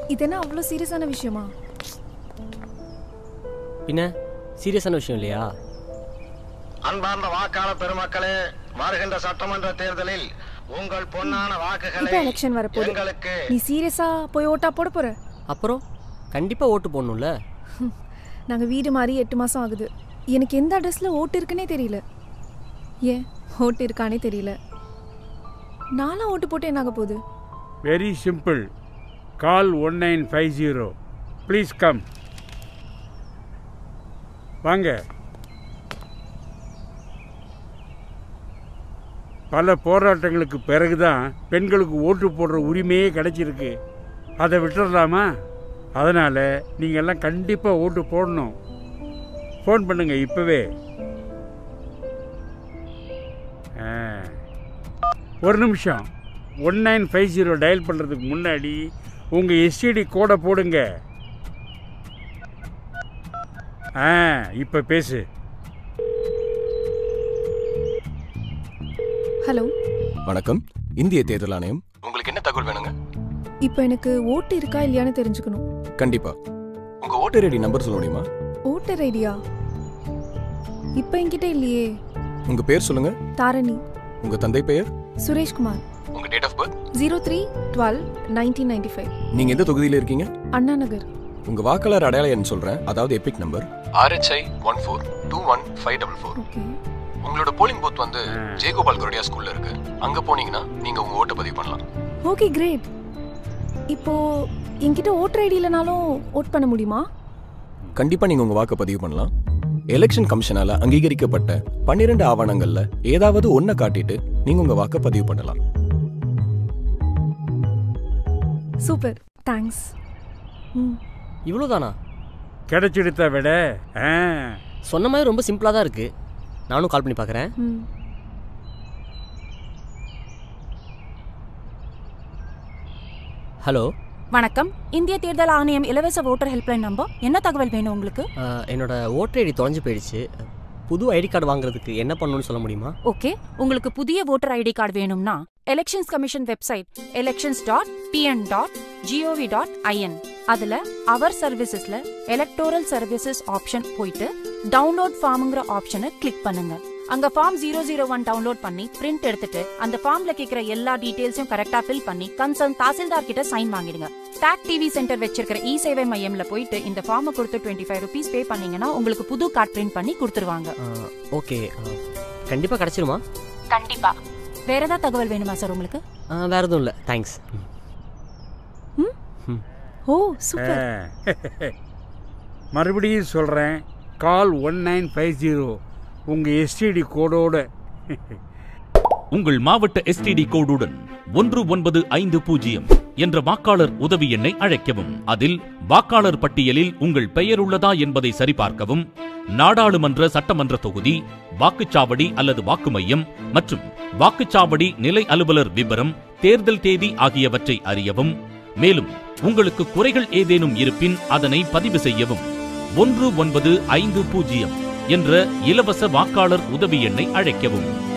இது என்ன அவ்வளோ சீரியஸான விஷயமா பின்ன சீரியஸான விஷயம் இல்லையா அன்பார்ந்த வாக்காளர் பெருமக்களே வருகின்ற சட்டமன்ற தேர்தலில் உங்கள் பொன்னான இப்போ வாக்குகளை எலெக்ஷன் வரப்போகுது எங்களுக்கு நீ சீரியஸா போய் ஓட்டா போட போற அப்புறம் கண்டிப்பாக ஓட்டு போடணும்ல நாங்க வீடு மாறி எட்டு மாசம் ஆகுது எனக்கு எந்த அட்ரஸ்ல ஓட்டு இருக்குன்னே தெரியல ஏன் ஓட்டு இருக்கானே தெரியல நாளா ஓட்டு போட்டு என்ன ஆக போகுது very simple call one nine five zero please come வாங்க பல போராட்டங்களுக்கு பிறகுதான் பெண்களுக்கு ஓட்டு போடுற உரிமையே கிடைச்சிருக்கு அதை விட்டுறலாமா அதனால் நீங்கள் எல்லாம் கண்டிப்பாக ஓட்டு போடணும் ஃபோன் பண்ணுங்க இப்போவே ஆ ஒரு நிமிஷம் one nine five zero dial பண்ணுறதுக்கு முன்னாடி உங்கள் எஸ்டிடி கோடை போடுங்க ஆ இப்போ பேசு ஹலோ வணக்கம் இந்திய தேர்தல் ஆணையம் உங்களுக்கு என்ன தகவல் வேணுங்க இப்போ எனக்கு ஓட்டு இருக்கா இல்லையான்னு தெரிஞ்சுக்கணும் கண்டிப்பா உங்க ஓட்டர் ஐடி நம்பர் சொல்ல முடியுமா ஓட்டர் ஐடியா இப்போ என்கிட்ட இல்லையே உங்க பேர் சொல்லுங்க தாரணி உங்க தந்தை பெயர் சுரேஷ்குமார் உங்க date of birth zero three twelve nineteen ninety five நீங்க எந்த தொகுதியில இருக்கீங்க அண்ணா நகர் உங்க வாக்காளர் அடையாள எண் சொல்றேன் அதாவது EPIC number RHI one four two one five double four okay உங்களோட போலிங் பூத் வந்து ஜெயகோபால் குரடியா ஸ்கூல்ல இருக்கு அங்க போனீங்கன்னா நீங்க உங்க ஓட்டை பதிவு பண்ணலாம் ஓகே கிரேட் இப்போ என்கிட்ட ஓட்டர் ஐடி இல்லைனாலும் ஓட் பண்ண முடியுமா கண்டிப்பா நீங்க உங்க வாக்கை பதிவு பண்ணலாம் எலெக்ஷன் கமிஷனால அங்கீகரிக்கப்பட்ட பன்னிரண்டு ஆவணங்கள்ல ஏதாவது ஒன்ன காட்டிட்டு நீங்க உங்க வாக்கை பதிவு பண்ணலாம் சூப்பர் தேங்க்ஸ் ம் இவ்வளோதானா கிடைச்சிடுத்த விட ஆ சொன்ன மாதிரி ரொம்ப சிம்பிளாக தான் இருக்குது நானும் கால் பண்ணி பார்க்குறேன் ம் ஹலோ வணக்கம் இந்திய தேர்தல் ஆணையம் இலவச ஓட்டர் ஹெல்ப்லைன் நம்பர் என்ன தகவல் வேணும் உங்களுக்கு என்னோட ஓட்டர் ஐடி தொலைஞ்சு போயிடுச்சு புது ஐடி கார்டு வாங்குறதுக்கு என்ன பண்ணணும்னு சொல்ல முடியுமா ஓகே உங்களுக்கு புதிய ஓட்டர் ஐடி கார்டு வேணும்னா elections commission website elections dot PN dot GOV dot IN அதுல அவர் சர்வீசஸ்ல எலக்டோரல் சர்வீசஸ் ஆப்ஷன் போயிட்டு டவுன்லோட் ஃபார்ம்ங்கிற ஆப்ஷனை கிளிக் பண்ணுங்க அங்க form zero zero one download பண்ணி பிரிண்ட் எடுத்துட்டு அந்த ஃபார்ம்ல கேக்குற எல்லா டீடைல்ஸையும் கரெக்டா ஃபில் பண்ணி கன்சர்ன் தாசில்தார் கிட்ட சைன் வாங்கிடுங்க டாக் டிவி சென்டர் வச்சிருக்கிற இ சேவை மையம்ல போயிட்டு இந்த ஃபார்மை கொடுத்து டுவெண்ட்டி ஃபைவ் ருபீஸ் பே பண்ணீங்கன்னா உங்களுக்கு புது கார்டு பிரிண்ட் பண்ணி கொடுத்துருவாங்க ஓகே கண்டிப்பாக கிடச்சிருமா கண்டிப்பா வேற ஏதாவது தகவல் வேணுமா சார் உங்களுக்கு வேறு எதுவும் இல்லை தேங்க்ஸ் ஓ சூப்பர் மறுபடியும் சொல்கிறேன் call one nine five zero உங்கள் எஸ்டிடி கோடோட உங்கள் மாவட்ட எஸ்டிடி கோடுடன் ஒன்று ஒன்பது ஐந்து பூஜ்ஜியம் என்ற வாக்காளர் உதவி எண்ணை அழைக்கவும் அதில் வாக்காளர் பட்டியலில் உங்கள் பெயர் உள்ளதா என்பதை சரிபார்க்கவும் நாடாளுமன்ற சட்டமன்ற தொகுதி வாக்குச்சாவடி அல்லது வாக்கு மையம் மற்றும் வாக்குச்சாவடி நிலை அலுவலர் விவரம் தேர்தல் தேதி ஆகியவற்றை அறியவும் மேலும் உங்களுக்கு குறைகள் ஏதேனும் இருப்பின் அதனை பதிவு செய்யவும் ஒன்று ஒன்பது ஐந்து பூஜ்ஜியம் என்ற இலவச வாக்காளர் உதவி எண்ணை அழைக்கவும்